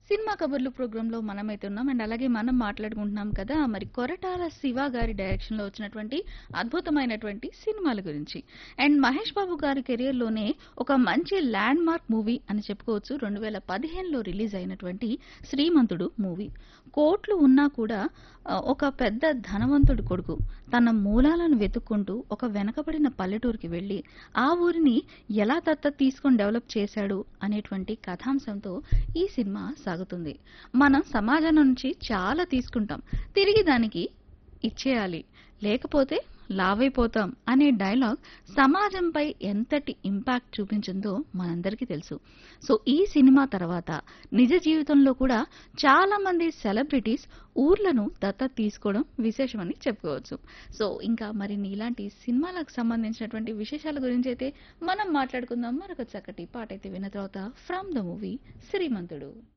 cinema కబుర్లు ప్రోగ్రాంలో మనమైతే ఉన్నాం అండ్ అలాగే మనం మాట్లాడుకుంటున్నాం కదా మరి కొరటాల శివ గారి డైరెక్షన్ లో వచ్చినటువంటి అద్భుతమైనటువంటి సినిమాల గురించి అండ్ మహేష్ బాబు గారి కెరియర్ లోనే ఒక మంచి ల్యాండ్ మార్క్ మూవీ అని చెప్పుకోవచ్చు రెండు వేల పదిహేనులో రిలీజ్ అయినటువంటి శ్రీమంతుడు మూవీ కోట్లు ఉన్నా కూడా ఆ, ఒక పెద్ద ధనవంతుడి కొడుకు తన మూలాలను వెతుక్కుంటూ ఒక వెనకబడిన పల్లెటూరుకి వెళ్ళి ఆ ఊరిని ఎలా దత్తత తీసుకొని డెవలప్ చేశాడు అనేటువంటి కథాంశంతో ఈ సినిమా సాగుతుంది మనం సమాజం నుంచి చాలా తీసుకుంటాం తిరిగి దానికి ఇచ్చేయాలి లేకపోతే లావైపోతాం అనే డైలాగ్ సమాజంపై ఎంతటి ఇంపాక్ట్ చూపించిందో మనందరికీ తెలుసు సో ఈ సినిమా తర్వాత నిజ జీవితంలో కూడా చాలా మంది సెలబ్రిటీస్ ఊర్లను దత్తత తీసుకోవడం విశేషమని చెప్పుకోవచ్చు సో ఇంకా మరిన్ని ఇలాంటి సినిమాలకు సంబంధించినటువంటి విశేషాల గురించి అయితే మనం మాట్లాడుకుందాం మరొక చక్కటి పాట అయితే విన్న తర్వాత ఫ్రమ్ ద మూవీ శ్రీమంతుడు